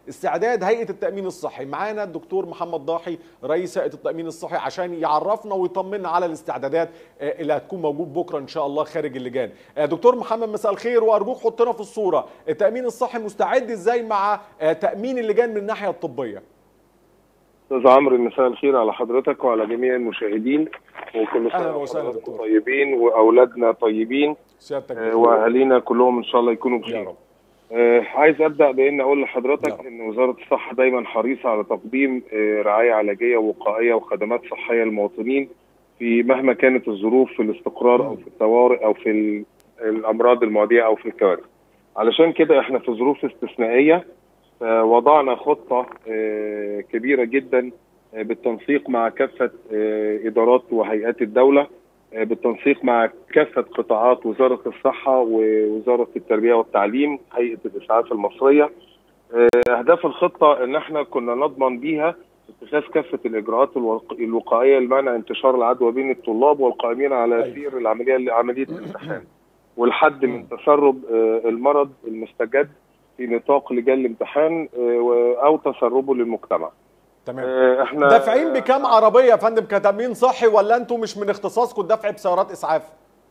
استعداد هيئه التامين الصحي معانا الدكتور محمد ضاحي رئيس هيئه التامين الصحي عشان يعرفنا ويطمنا على الاستعدادات اللي هتكون موجود بكره ان شاء الله خارج اللجان دكتور محمد مساء الخير وارجوك حطنا في الصوره التامين الصحي مستعد ازاي مع تامين اللجان من الناحيه الطبيه استاذ عمرو مساء الخير على حضرتك وعلى جميع المشاهدين وكل أهلا سنه وسهلا وحضراتكم دكتور. طيبين واولادنا طيبين سيادتك آه، واهالينا كلهم ان شاء الله يكونوا يا بخير رب آه، عايز ابدا بان اقول لحضرتك نعم. ان وزاره الصحه دايما حريصه على تقديم آه، رعايه علاجيه ووقائيه وخدمات صحيه للمواطنين في مهما كانت الظروف في الاستقرار او في الطوارئ او في ال- الامراض المعديه او في الكوارث. علشان كده احنا في ظروف استثنائيه آه، وضعنا خطه آه، كبيره جدا آه، بالتنسيق مع كافه آه، ادارات وهيئات الدوله آه، بالتنسيق مع كافه قطاعات وزاره الصحه ووزاره التربيه والتعليم هيئه الاسعاف المصريه آه، اهداف الخطه ان احنا كنا نضمن بيها اتخاذ كافه الاجراءات الوق- الوقائيه لمنع انتشار العدوى بين الطلاب والقائمين على أيوة. سير العمليه عمليه الامتحان والحد من تسرب آه، المرض المستجد في نطاق لجان الامتحان آه، و- او تسربه للمجتمع تمام آه، احنا دافعين بكام عربيه يا فندم كتامين صحي ولا انتم مش من اختصاصكم الدفع بسيارات اسعاف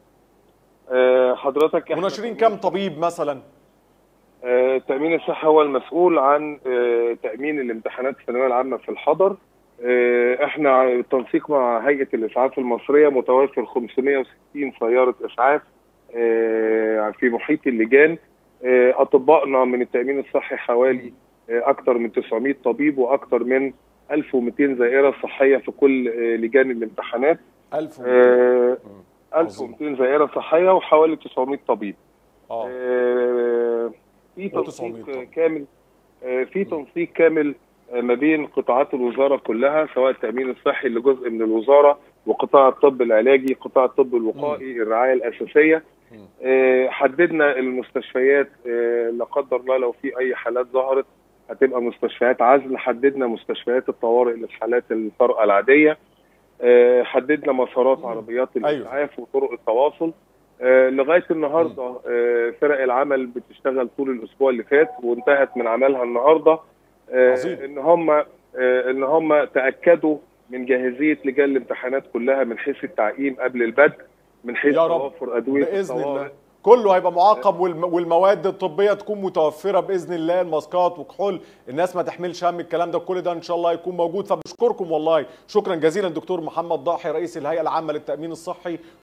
آه، حضرتك إحنا وناشرين كام طبيب مثلا آه، التأمين الصحي هو المسؤول عن آه، تأمين الامتحانات الثانوية العامة في الحضر آه، احنا بالتنسيق مع هيئة الإسعاف المصرية متوفر 560 سيارة إسعاف آه، في محيط اللجان آه، أطبائنا من التأمين الصحي حوالي آه، أكثر من 900 طبيب وأكثر من 1200 زائرة صحية في كل آه، لجان الامتحانات 1000 آه، عظيم. 1200 زائرة صحية وحوالي 900 طبيب اه آه، في و900 تنسيق طبعا. كامل آه، في تنسيق كامل آه، ما بين قطاعات الوزاره كلها سواء التامين الصحي اللي جزء من الوزاره وقطاع الطب العلاجي قطاع الطب الوقائي الرعايه الاساسيه مم. آه، حددنا المستشفيات آه، لا قدر الله لو في اي حالات ظهرت هتبقى مستشفيات عزل حددنا مستشفيات الطوارئ للحالات الطارئه العاديه آه، حددنا مسارات مم. عربيات أيوة. الاسعاف وطرق التواصل آه، لغايه النهارده آه، فرق العمل بتشتغل طول الاسبوع اللي فات وانتهت من عملها النهارده آه، عظيم. ان هم آه، ان هم تاكدوا من جاهزيه لجان الامتحانات كلها من حيث التعقيم قبل البدء من حيث يا رب. توفر ادويه باذن الطوارئ. الله كله هيبقى معقم والم- والمواد الطبيه تكون متوفره باذن الله الماسكات وكحول الناس ما تحملش هم الكلام ده كل ده ان شاء الله يكون موجود فبشكركم والله شكرا جزيلا دكتور محمد ضاحي رئيس الهيئه العامه للتامين الصحي